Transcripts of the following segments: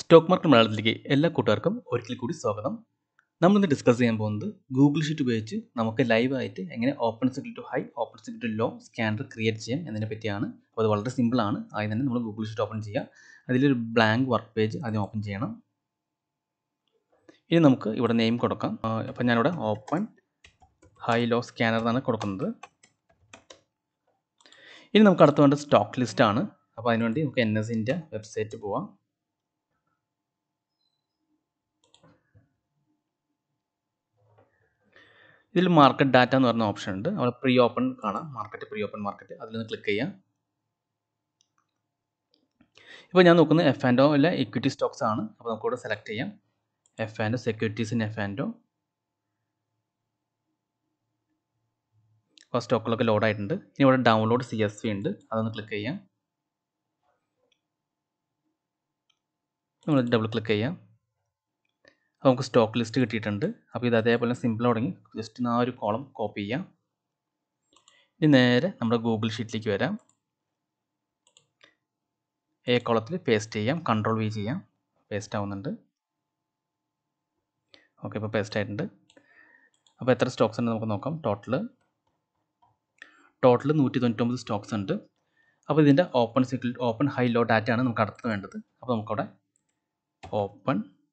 stock market മലയാളത്തിലേക്ക് എല്ലാ കൂട്ടുകാർക്കും ഒരിക്കൽ കൂടി സ്വാഗതം നമ്മളിന്ന് ഡിസ്കസ് ചെയ്യാൻ പോകുന്നത് ഗൂഗിൾ ഷീറ്റ് ഉപയോഗിച്ച് നമുക്ക് ലൈവായിട്ട് എങ്ങനെ open signal to high open signal to low scanner create ചെയ്യാം എന്നതിനെ പറ്റിയാണ് അപ്പോൾ അത് വളരെ സിമ്പിളാണ് ആദ്യം തന്നെ നമ്മൾ ഗൂഗിൾ ഷീറ്റ് ഓപ്പൺ ചെയ്യുക അതിലൊരു ബ്ലാങ്ക് വർക്ക് പേജ് ആദ്യം ഓപ്പൺ ചെയ്യണം ഇനി നമുക്ക് ഇവിടെ നെയിം കൊടുക്കാം അപ്പോൾ ഞാനിവിടെ ഓപ്പൺ ഹൈ ലോ സ്കാനർ എന്നാണ് കൊടുക്കുന്നത് ഇനി നമുക്ക് അടുത്ത വേണ്ട സ്റ്റോക്ക് ലിസ്റ്റ് ആണ് അപ്പോൾ അതിനുവേണ്ടി നമുക്ക് എൻ എസിൻ്റെ വെബ്സൈറ്റ് പോവാം ഇതിൽ മാർക്കറ്റ് ഡാറ്റ എന്ന് പറഞ്ഞ ഓപ്ഷൻ ഉണ്ട് അവിടെ പ്രീ ഓപ്പൺ കാണാം മാർക്കറ്റ് പ്രീ ഓപ്പൺ മാർക്കറ്റ് അതിലൊന്ന് ക്ലിക്ക് ചെയ്യാം ഇപ്പോൾ ഞാൻ നോക്കുന്നത് എഫ് ആൻഡോ അല്ല ഇക്വിറ്റി സ്റ്റോക്സ് ആണ് അപ്പോൾ നമുക്ക് ഇവിടെ സെലക്ട് ചെയ്യാം എഫ് ആൻഡോ സെക്യൂരിറ്റീസിൻ എഫ് ആൻഡോ അപ്പോൾ സ്റ്റോക്കുകളൊക്കെ ലോഡ് ആയിട്ടുണ്ട് ഇനി ഇവിടെ ഡൗൺലോഡ് സി എസ് വി ഉണ്ട് അതൊന്ന് ക്ലിക്ക് ചെയ്യാം നമ്മൾ ഡബിൾ ക്ലിക്ക് ചെയ്യാം അപ്പോൾ നമുക്ക് സ്റ്റോക്ക് ലിസ്റ്റ് കിട്ടിയിട്ടുണ്ട് അപ്പോൾ ഇത് അതേപോലെ സിമ്പിൾ തുടങ്ങി ജസ്റ്റ് ആ ഒരു കോളം കോപ്പി ചെയ്യാം ഇനി നേരെ നമ്മുടെ ഗൂഗിൾ ഷീറ്റിലേക്ക് വരാം എ കോളത്തിൽ പേസ്റ്റ് ചെയ്യാം കൺട്രോൾ വി ചെയ്യാം പേസ്റ്റ് ആവുന്നുണ്ട് ഓക്കെ ഇപ്പോൾ പേസ്റ്റ് ആയിട്ടുണ്ട് അപ്പോൾ എത്ര സ്റ്റോക്സ് ഉണ്ട് നമുക്ക് നോക്കാം ടോട്ടൽ ടോട്ടൽ നൂറ്റി തൊണ്ണൂറ്റൊമ്പത് സ്റ്റോക്സ് ഉണ്ട് അപ്പോൾ ഇതിൻ്റെ ഓപ്പൺ സിക്കിൾ ഓപ്പൺ ഹൈ ലോ ഡാറ്റയാണ് നമുക്ക് അടുത്ത് വേണ്ടത് അപ്പോൾ നമുക്കവിടെ ഓപ്പൺ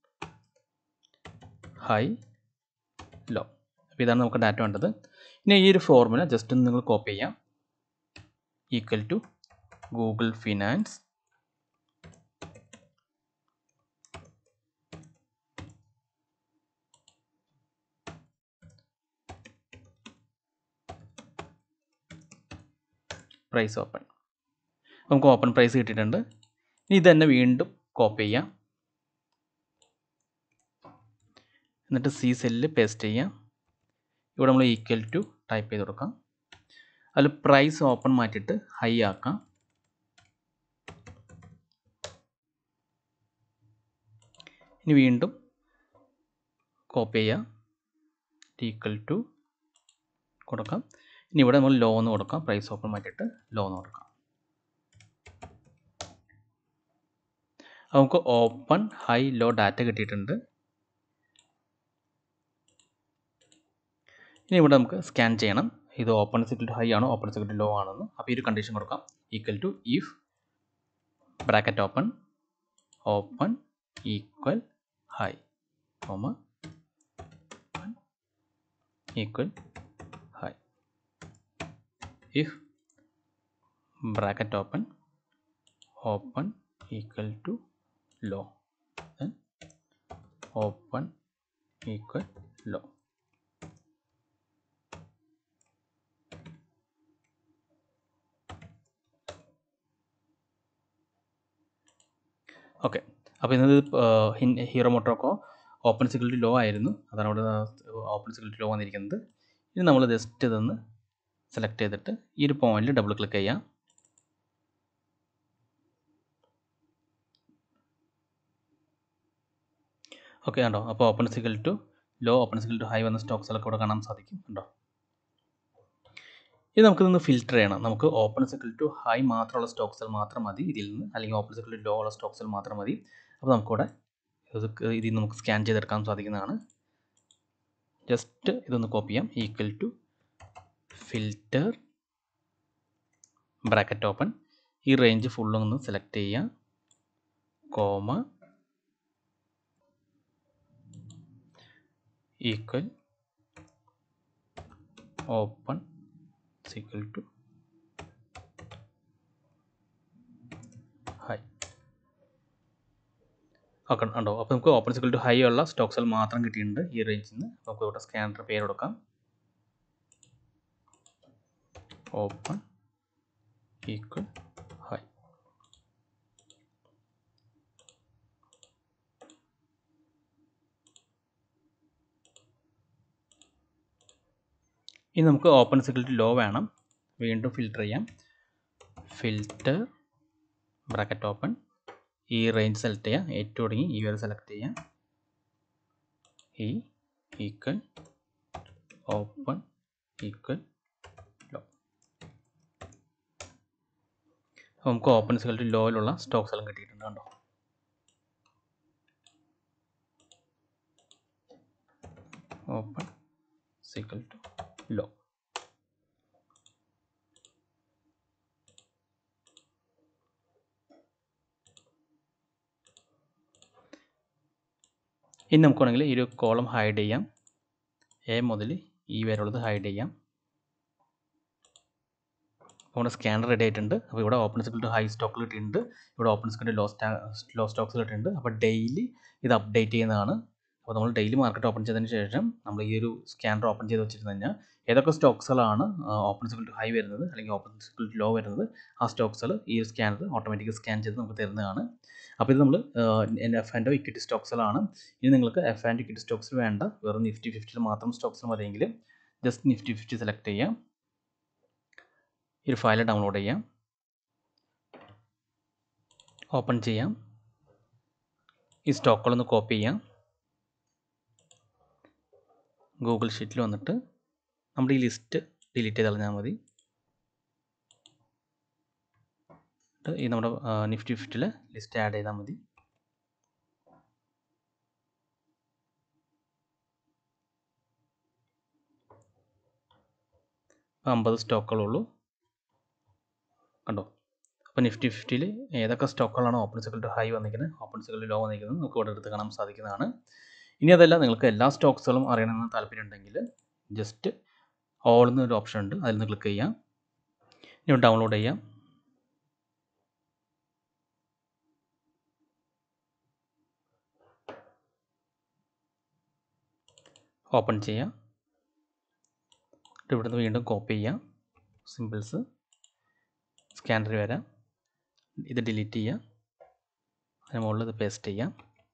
ഹൈ ലോ അപ്പോൾ ഇതാണ് നമുക്ക് ഡാറ്റ വേണ്ടത് ഇനി ഈ ഒരു ഫോർമുല ജസ്റ്റ് ഒന്ന് നിങ്ങൾ കോപ്പി ചെയ്യാം equal to Google Finance price open നമുക്ക് ഓപ്പൺ പ്രൈസ് കിട്ടിയിട്ടുണ്ട് ഇനി ഇത് തന്നെ വീണ്ടും കോപ്പി ചെയ്യാം എന്നിട്ട് സി സെല്ലിൽ പേസ്റ്റ് ചെയ്യാം ഇവിടെ നമ്മൾ ഈക്വൽ ടു ടൈപ്പ് ചെയ്ത് കൊടുക്കാം അതിൽ പ്രൈസ് ഓപ്പൺ മാറ്റിയിട്ട് ഹൈ ആക്കാം ഇനി വീണ്ടും കോപ്പി ചെയ്യാം ഈക്വൽ ടു കൊടുക്കാം ഇനി ഇവിടെ നമ്മൾ ലോ എന്ന് കൊടുക്കാം പ്രൈസ് ഓപ്പൺ മാറ്റിയിട്ട് ലോ എന്ന് കൊടുക്കാം നമുക്ക് ഓപ്പൺ ഹൈ ലോ ഡാറ്റ കിട്ടിയിട്ടുണ്ട് ഇനി ഇവിടെ നമുക്ക് സ്കാൻ ചെയ്യണം ഇത് ഓപ്പൺ സിക്വൽ ടു ഹൈ ആണോ ഓപ്പൺ സിക്വൽ ടു ലോ ആണെന്ന് അപ്പോൾ ഈ ഒരു കണ്ടീഷൻ കൊടുക്കാം equal to if bracket open open equal high comma equal high if bracket open open equal to low then open equal low okay അപ്പോൾ ഇന്നത് Hero MotoCorp open സിക്യൂരിറ്റി low ആയിരുന്നു അതാണ് ഇവിടെ ഓപ്പൺ സിക്യൂരിറ്റി ലോ വന്നിരിക്കുന്നത് ഇനി നമ്മൾ ജസ്റ്റ് ഇതൊന്ന് സെലക്ട് ചെയ്തിട്ട് ഈ ഒരു പോയിന്റിൽ ഡബിൾ ക്ലിക്ക് ചെയ്യാം ഓക്കെ കണ്ടോ അപ്പോൾ ഓപ്പൺ സിക്കൽ ടു ലോ ഓപ്പൺ സിക്കൽ ടു ഹൈ വന്ന സ്റ്റോക്സുകളൊക്കെ ഇവിടെ കാണാൻ സാധിക്കും കണ്ടോ ഇത് നമുക്കിതൊന്ന് ഫിൽറ്റർ ചെയ്യണം നമുക്ക് ഓപ്പൺ സിക്കൽ ടു ഹൈ മാത്രമുള്ള സ്റ്റോക്സുകൾ മാത്രം മതി ഇതിൽ നിന്ന് അല്ലെങ്കിൽ ഓപ്പൺ സിക്കൽ ടു ലോ ഉള്ള സ്റ്റോക്സുകൾ മാത്രം മതി അപ്പോൾ നമുക്കിവിടെ ഇത് ഇതിൽ നമുക്ക് സ്കാൻ ചെയ്തെടുക്കാൻ സാധിക്കുന്നതാണ് ജസ്റ്റ് ഇതൊന്ന് കോപ്പി ചെയ്യാം equal to filter bracket open ഈ റേഞ്ച് ഫുള്ളും ഒന്ന് സെലക്ട് ചെയ്യാം comma equal open equal to high okay ഉണ്ടോ അപ്പോൾ നമുക്ക് ഓപ്പൺ സീക്വൽ ടു ഹൈ ഉള്ള സ്റ്റോക്സുകൾ മാത്രം കിട്ടിയിട്ടുണ്ട് ഈ റേഞ്ചിൽ നിന്ന് നമുക്ക് ഇവിടെ സ്കാനർ പേര് കൊടുക്കാം open equal high ഇനി നമുക്ക് ഓപ്പൺ സിക്യൂരിറ്റി ലോ വേണം വീണ്ടും ഫിൽറ്റർ ചെയ്യാം ഫിൽറ്റർ ബ്രാക്കറ്റ് ഓപ്പൺ ഈ റേഞ്ച് സെലക്ട് ചെയ്യാം ഏറ്റവും തുടങ്ങി ഈ വരെ സെലക്ട് ചെയ്യാം ഈ ഈക്വൽ ഓപ്പൺ ഈക്വൽ നമുക്ക് ഓപ്പൺ സിക്യൂരിറ്റി ലോയിലുള്ള സ്റ്റോക്സ് എല്ലാം കിട്ടിയിട്ടുണ്ട് കണ്ടോ ഓപ്പൺ സിക്കൽ ടു ലോ ഇനി നമുക്ക് വേണമെങ്കിൽ ഈ ഒരു കോളം ഹൈഡ് ചെയ്യാം എ മുതൽ ഈ വരെയുള്ളത് ഹൈഡ് ചെയ്യാം നമ്മുടെ സ്കാനർ റെഡി ആയിട്ടുണ്ട് അപ്പോൾ ഇവിടെ ഓപ്പൺ സിക്കിൾ ഹൈ സ്റ്റോക്കിൽ ഇട്ടിട്ടുണ്ട് ഇവിടെ ഓപ്പൺ സിക്കിൾ ലോ സ്റ്റാ ലോ സ്റ്റോക്സിൽ ഇട്ടിട്ടുണ്ട് അപ്പോൾ ഡെയിലി ഇത് അപ്ഡേറ്റ് ചെയ്യുന്നതാണ് അപ്പോൾ നമ്മൾ ഡെയിലി മാർക്കറ്റ് ഓപ്പൺ ചെയ്തതിന് ശേഷം നമ്മൾ ഈ ഒരു സ്കാനർ ഓപ്പൺ ചെയ്ത് വെച്ചിരുന്നു കഴിഞ്ഞാൽ ഏതൊക്കെ സ്റ്റോക്സുകളാണ് ഓപ്പൺ സിക്കിൾ ഹൈ വരുന്നത് അല്ലെങ്കിൽ ഓപ്പൺ സിക്കിൾ ലോ വരുന്നത് ആ സ്റ്റോക്സുകൾ ഈ ഒരു സ്കാനർ ഓട്ടോമാറ്റിക് സ്കാൻ ചെയ്ത് നമുക്ക് തരുന്നതാണ് അപ്പോൾ ഇത് നമ്മൾ എഫ് ആൻഡ് ഇക്വിറ്റി സ്റ്റോക്സുകളാണ് ഇനി നിങ്ങൾക്ക് എഫ് ആൻഡ് ഇക്വിറ്റി സ്റ്റോക്സിൽ വേണ്ട വെറും നിഫ്റ്റി ഫിഫ്റ്റിയിൽ മാത്രം സ്റ്റോക്സിൽ മതിയെങ്കിൽ ജസ്റ്റ് നിഫ്റ്റി ഫിഫ്റ്റി സെലക്ട് ചെയ്യാം ഈ ഒരു ഫയൽ ഡൗൺലോഡ് ചെയ്യാം ഓപ്പൺ ചെയ്യാം ഈ സ്റ്റോക്കുകളൊന്ന് കോപ്പി ചെയ്യാം ഗൂഗിൾ ഷീറ്റിൽ വന്നിട്ട് നമ്മുടെ ഈ ലിസ്റ്റ് ഡിലീറ്റ് ചെയ്ത് കളഞ്ഞാൽ മതി ഈ നമ്മുടെ നിഫ്റ്റി ഫിഫ്റ്റിൽ ലിസ്റ്റ് ആഡ് ചെയ്താൽ മതി അമ്പത് സ്റ്റോക്കുകളുള്ളൂ കണ്ടോ അപ്പോൾ നിഫ്റ്റി ഫിഫ്റ്റിയിൽ ഏതൊക്കെ സ്റ്റോക്കുകളാണ് ഓപ്പൺ സിക്കിൾ ടു ഹൈ വന്നിരിക്കുന്നത് ഓപ്പൺ സിക്കിൾ ലോ വന്നിരിക്കുന്നത് നമുക്ക് ഇവിടെ എടുത്ത് കാണാൻ സാധിക്കുന്നതാണ് ഇനി അതല്ല നിങ്ങൾക്ക് എല്ലാ സ്റ്റോക്സുകളും അറിയണമെന്ന് താല്പര്യം ഉണ്ടെങ്കിൽ ജസ്റ്റ് ഓൾ എന്നൊരു ഓപ്ഷൻ ഉണ്ട് അതിൽ നിന്ന് ക്ലിക്ക് ചെയ്യാം ഇനി ഡൗൺലോഡ് ചെയ്യാം ഓപ്പൺ ചെയ്യാം ഇവിടുന്ന് വീണ്ടും കോപ്പി ചെയ്യാം സിമ്പിൾസ് സ്കാനറിൽ വരാം ഇത് ഡിലീറ്റ് ചെയ്യാം അതിന് മുകളിൽ ഇത് പേസ്റ്റ് ചെയ്യാം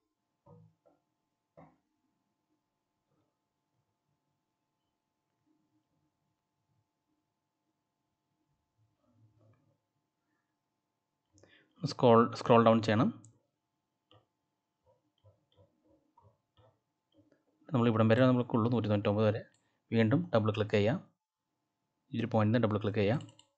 സ്ക്രോൾ സ്ക്രോൾ ഡൗൺ ചെയ്യണം നമ്മൾ ഇവിടം വരെ നമുക്കുള്ളൂ നൂറ്റി തൊണ്ണൂറ്റൊമ്പത് വരെ വീണ്ടും ഡബിൾ ക്ലിക്ക് ചെയ്യാം ഈ ഒരു പോയിന്റിൽ നിന്ന് ഡബിൾ ക്ലിക്ക് ചെയ്യാം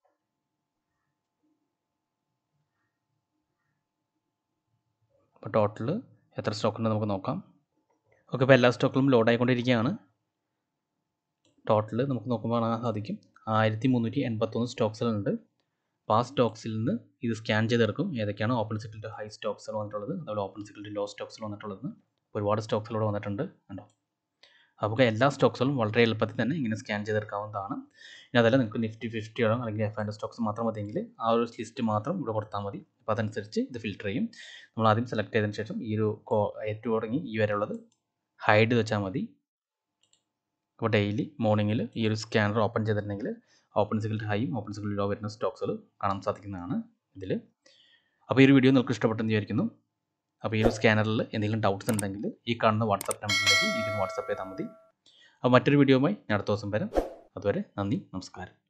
അപ്പോൾ ടോട്ടൽ എത്ര സ്റ്റോക്ക് ഉണ്ട് നമുക്ക് നോക്കാം ഓക്കെ ഇപ്പോൾ എല്ലാ സ്റ്റോക്കിലും ലോഡ് ആയിക്കൊണ്ടിരിക്കുകയാണ് ടോട്ടൽ നമുക്ക് നോക്കുമ്പോൾ കാണാൻ സാധിക്കും ആയിരത്തി മുന്നൂറ്റി എൺപത്തൊന്ന് സ്റ്റോക്സുകളുണ്ട് അപ്പോൾ ആ സ്റ്റോക്സിൽ നിന്ന് ഇത് സ്കാൻ ചെയ്തെടുക്കും ഏതൊക്കെയാണ് ഓപ്പൺ സിക്കിളിൻ്റെ ഹൈ സ്റ്റോക്സുകൾ വന്നിട്ടുള്ളത് അതുപോലെ ഓപ്പൺ സിക്കിളിൻ്റെ ലോ സ്റ്റോക്സുകൾ വന്നിട്ടുള്ളത് ഒരുപാട് സ്റ്റോക്സിലൂടെ വന്നിട്ടുണ്ട് കണ്ടോ അപ്പോൾ എല്ലാ സ്റ്റോക്സുകളും വളരെ എളുപ്പത്തിൽ തന്നെ ഇങ്ങനെ സ്കാൻ ചെയ്തെടുക്കാവുന്നതാണ് ഇനി അതല്ല നിങ്ങൾക്ക് നിഫ്റ്റി ഫിഫ്റ്റിയോ അല്ലെങ്കിൽ എഫ് ആൻഡ് സ്റ്റോക്സ് മാത്രം മതിയെങ്കിൽ ആ ഒരു ലിസ്റ്റ് മാത്രം ഇവിടെ കൊടുത്താൽ മതി അപ്പോൾ അതനുസരിച്ച് ഇത് ഫിൽറ്റർ ചെയ്യും നമ്മൾ ആദ്യം സെലക്ട് ചെയ്തതിന് ശേഷം ഈ ഒരു കോ ഏറ്റവും തുടങ്ങി ഈ വരെയുള്ളത് ഹൈഡ് വെച്ചാൽ മതി അപ്പോൾ ഡെയിലി മോർണിംഗിൽ ഈ ഒരു സ്കാനർ ഓപ്പൺ ചെയ്തിട്ടുണ്ടെങ്കിൽ ഓപ്പൺ സിഗിൾ ഹൈയും ഓപ്പൺ സിഗിൾ ലോ വരുന്ന സ്റ്റോക്സുകൾ കാണാൻ സാധിക്കുന്നതാണ് ഇതിൽ അപ്പോൾ ഈ ഒരു വീഡിയോ നിങ്ങൾക്ക് ഇഷ്ടപ്പെട്ടെന്ന് വിചാരിക്കുന്നു അപ്പോൾ ഈ ഒരു സ്കാനറിൽ എന്തെങ്കിലും ഡൗട്ട്സ് ഉണ്ടെങ്കിൽ ഈ കാണുന്ന വാട്സപ്പ് നമ്പറിലേക്ക് എനിക്ക് വാട്സപ്പ് ചെയ്താൽ മതി അപ്പോൾ മറ്റൊരു വീഡിയോയുമായി ഞാൻ അടുത്ത ദിവസം വരാം അതുവരെ നന്ദി നമസ്കാരം